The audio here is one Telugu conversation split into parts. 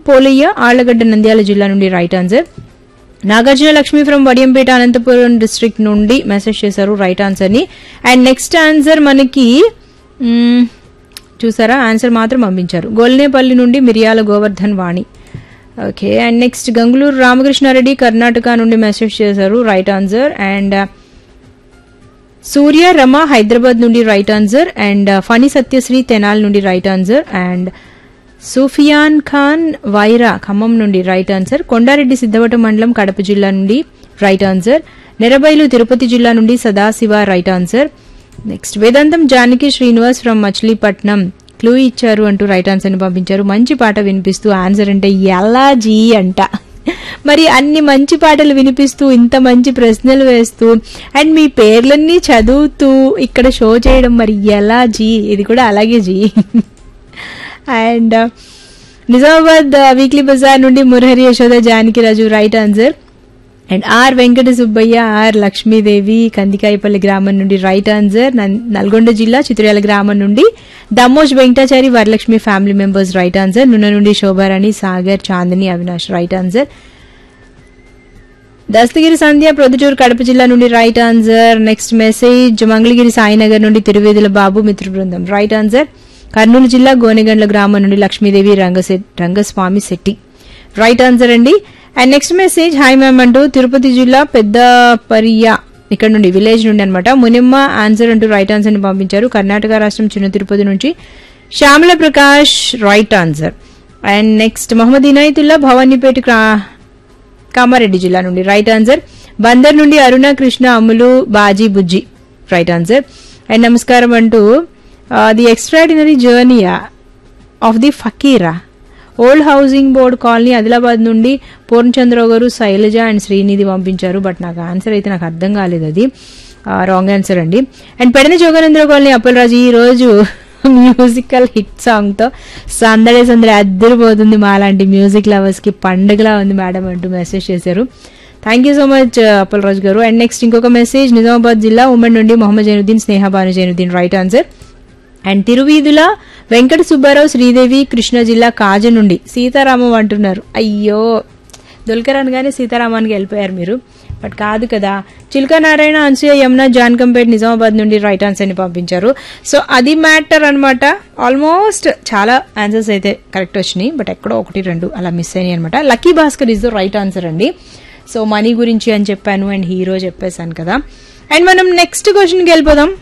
పోలయ్య ఆళ్లగడ్డ నంద్యాల జిల్లా నుండి right answer Nagarjuna Lakshmi from Vadiyampeta Anantapuram district నుండి మెసేజ్ చేశారు రైట్ ఆన్సర్ ని అండ్ నెక్స్ట్ ఆన్సర్ మనకి మ్మ్, చూసారా ఆన్సర్ మాత్రం పంపించారు గొల్నేపల్లి నుండి Miriyala Govardhan Vani okay and next Gangulur Ramakrishna Reddy Karnataka నుండి మెసేజ్ చేశారు right answer and Surya Rama Hyderabad నుండి right answer and Phani Satyasri Tenali నుండి right answer and Sufiyan Khan Wyra Khammam నుండి రైట్ ఆన్సర్ కొండారెడ్డి సిద్ధవటం మండలం కడప జిల్లా నుండి రైట్ ఆన్సర్ నెరబైలు తిరుపతి జిల్లా నుండి Sadashiva right answer next Vedantam Janaki Srinivas from Machilipatnam clue ఇచ్చారు అంటూ రైట్ ఆన్సర్ ని పంపించారు మంచి పాట వినిపిస్తూ ఆన్సర్ అంటే ఎలా జీ అంట మరి అన్ని మంచి పాటలు వినిపిస్తూ ఇంత మంచి ప్రశ్నలు వేస్తూ అండ్ మీ పేర్లన్నీ చదువుతూ ఇక్కడ షో చేయడం మరి ఎలా జీ ఇది కూడా అలాగే జీ అండ్ నిజామాబాద్ వీక్లీ బజార్ నుండి Murahari Yashoda Janaki Raju right answer and R Venkata Subbaiah R Lakshmidevi Kandikayapalli గ్రామం నుండి రైట్ ఆన్సర్ నన్- నల్గొండ జిల్లా చిత్రయాల గ్రామం నుండి Dammoj Venkatachari Varalakshmi family members right answer Nunna నుండి శోభారాణి సాగర్ చాందిని అవినాష్ రైట్ ఆన్సర్ దస్తగిరి సంధ్య ప్రొద్దుటూరు కడప జిల్లా నుండి right answer next message Mangalagiri Sainagar నుండి తిరువేదుల బాబు మిత్ర బృందం రైట్ ఆన్సర్ కర్నూలు జిల్లా గోనెగండ్ల గ్రామం నుండి లక్ష్మీదేవి రంగశె- రంగస్వామి శెట్టి రైట్ ఆన్సర్ అండి and next message hi ma'am అంటూ తిరుపతి జిల్లా పెద్ద పరియ ఇక్కడ నుండి విలేజ్ నుండి అనమాట మునిమ్మ ఆన్సర్ అంటూ రైట్ ఆన్సర్ ని పంపించారు కర్ణాటక రాష్ట్రం చిన్న తిరుపతి నుంచి Shyamala Prakash right answer and next Mohammed Inayatullah Bhavanipet క్రా- కామారెడ్డి జిల్లా నుండి రైట్ ఆన్సర్ బందర్ నుండి Aruna Krishna Ammulu Baji Bujji right answer and నమస్కారం అంటూ the extraordinary journey of the Fakira old housing board colony Adilabad నుండి పూర్ణచంద్రరావు గారు శైలజ అండ్ శ్రీనిధి పంపించారు బట్ నాకు ఆన్సర్ అయితే నాకు అర్థం కాలేదు అది రాంగ్ ఆన్సర్ అండి అండ్ పెడన జోగానంద్ర కాలనీ అప్పలరాజు ఈ రోజు మ్యూజికల్ హిట్ సాంగ్ తో సందడే సందడి అద్దరిపోతుంది మా లాంటి మ్యూజిక్ లవర్స్ కి పండుగలా ఉంది మేడం అంటూ మెసేజ్ చేశారు thank you so much Appalaraju garu and next ఇంకొక మెసేజ్ నిజామాబాద్ జిల్లా ఉమ్మడి నుండి Mohammed Jainuddin Sneha Bhanu Jainuddin right answer and Tiruveedhula Venkata Subbarao Sridevi Krishna జిల్లా కాజ నుండి సీతారామం అంటున్నారు అయ్యో దుల్కర్ అనగానే సీతారామానికి వెళ్ళిపోయారు మీరు బట్ కాదు కదా చిల్కా నారాయణ అన్సూయ యమున జాన్కంపేట్ నిజామాబాద్ నుండి రైట్ ఆన్సర్ ని పంపించారు సో అది మ్యాటర్ అన్నమాట ఆల్మోస్ట్ చాలా ఆన్సర్స్ అయితే కరెక్ట్ వచ్చినాయి బట్ ఎక్కడో ఒకటి రెండు అలా మిస్ అయినాయి అనమాట lucky Bhaskar is the right answer అండి సో మనీ గురించి అని చెప్పాను అండ్ హీరో చెప్పేశాను కదా అండ్ మనం నెక్స్ట్ క్వశ్చన్కి వెళ్ళిపోదాం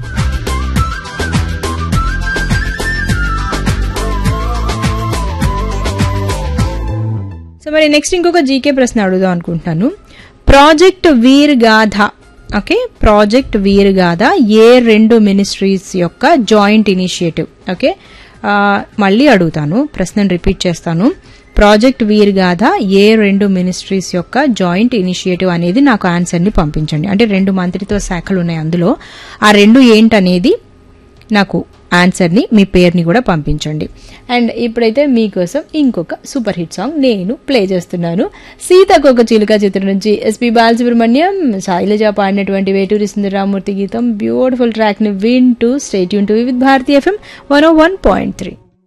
సో మరి నెక్స్ట్ ఇంకొక జీకే ప్రశ్న అడుగుదాం అనుకుంటున్నాను ప్రాజెక్ట్ వీర్ గాథ ఓకే ప్రాజెక్ట్ వీర్ గాథ ఏ రెండు మినిస్ట్రీస్ యొక్క జాయింట్ ఇనిషియేటివ్ ఓకే ఆ, మళ్ళీ అడుగుతాను ప్రశ్నను రిపీట్ చేస్తాను ప్రాజెక్ట్ వీర్ గాథ ఏ రెండు మినిస్ట్రీస్ యొక్క జాయింట్ ఇనిషియేటివ్ అనేది నాకు ఆన్సర్ని పంపించండి అంటే రెండు మంత్రిత్వ శాఖలు ఉన్నాయి అందులో ఆ రెండు ఏంటనేది నాకు ఆన్సర్ని మీ పేరుని కూడా పంపించండి అండ్ ఇప్పుడైతే మీకోసం ఇంకొక సూపర్ హిట్ సాంగ్ నేను ప్లే చేస్తున్నాను సీతకొక చిలుక చిత్రం నుంచి ఎస్పి బాలసుబ్రహ్మణ్యం శైలజ పాడినటువంటి వేటూరి సుందరరామూర్తి గీతం బ్యూటిఫుల్ ట్రాక్ ని వింటూ స్టేట్ యూన్ to with Bharati FM one one point three